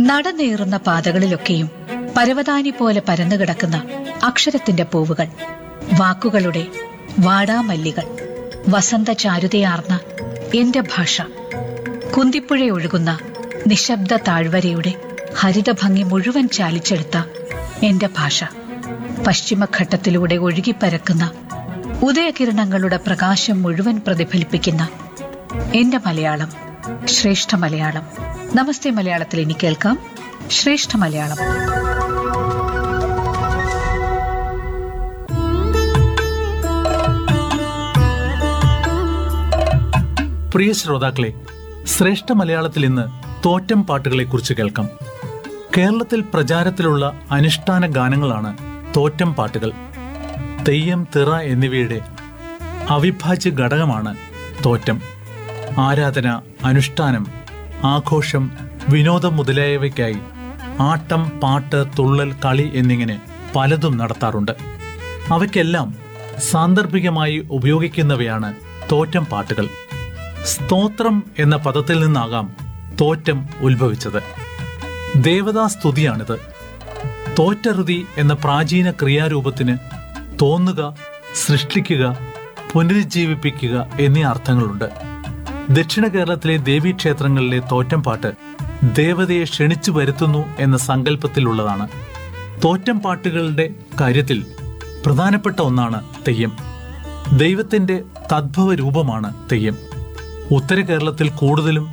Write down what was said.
നടന്നേറുന്ന പാതകളിലൊക്കെയും പരവതാനി പോലെ പരന്നുകിടക്കുന്ന അക്ഷരത്തിന്റെ പൂവുകൾ വാക്കുകളുടെ വാടാമല്ലികൾ വസന്ത ചാരുതയാർന്ന എന്റെ ഭാഷ കുന്തിപ്പുഴയൊഴുകുന്ന നിശബ്ദ താഴ്വരയുടെ ഹരിതഭംഗി മുഴുവൻ ചാലിച്ചെടുത്ത എന്റെ ഭാഷ പശ്ചിമഘട്ടത്തിലൂടെ ഒഴുകിപ്പരക്കുന്ന ഉദയകിരണങ്ങളുടെ പ്രകാശം മുഴുവൻ പ്രതിഫലിപ്പിക്കുന്ന എന്റെ മലയാളം ശ്രേഷ്ഠ മലയാളം നമസ്തേ മലയാളത്തിൽ ഇനി കേൾക്കാം ശ്രേഷ്ഠ മലയാളം പ്രിയ ശ്രോതാക്കളെ ശ്രേഷ്ഠ മലയാളത്തിൽ ഇന്ന് തോറ്റം പാട്ടുകളെക്കുറിച്ച് കേൾക്കാം കേരളത്തിൽ പ്രചാരത്തിലുള്ള അനുഷ്ഠാന ഗാനങ്ങളാണ് തോറ്റം പാട്ടുകൾ തെയ്യം തിറ എന്നിവയുടെ അവിഭാജ്യ ഘടകമാണ് തോറ്റം ആരാധന അനുഷ്ഠാനം ആഘോഷം വിനോദം മുതലായവയ്ക്കായി ആട്ടം പാട്ട് തുള്ളൽ കളി എന്നിങ്ങനെ പലതും നടത്താറുണ്ട് അവയ്ക്കെല്ലാം സാന്ദർഭികമായി ഉപയോഗിക്കുന്നവയാണ് തോറ്റം പാട്ടുകൾ സ്തോത്രം എന്ന പദത്തിൽ നിന്നാകാം തോറ്റം ഉത്ഭവിച്ചത് ദേവതാസ്തുതിയാണിത് തോറ്ററുതി എന്ന പ്രാചീന ക്രിയാരൂപത്തിന് തോന്നുക സൃഷ്ടിക്കുക പുനരുജ്ജീവിപ്പിക്കുക എന്നീ അർത്ഥങ്ങളുണ്ട് ദക്ഷിണ കേരളത്തിലെ ദേവീക്ഷേത്രങ്ങളിലെ തോറ്റം പാട്ട് ദേവതയെ ക്ഷണിച്ചു വരുത്തുന്നു എന്ന സങ്കല്പത്തിലുള്ളതാണ് തോറ്റം പാട്ടുകളുടെ കാര്യത്തിൽ പ്രധാനപ്പെട്ട ഒന്നാണ് തെയ്യം ദൈവത്തിന്റെ തദ്ഭവ രൂപമാണ് തെയ്യം ഉത്തര കേരളത്തിൽ കൂടുതലും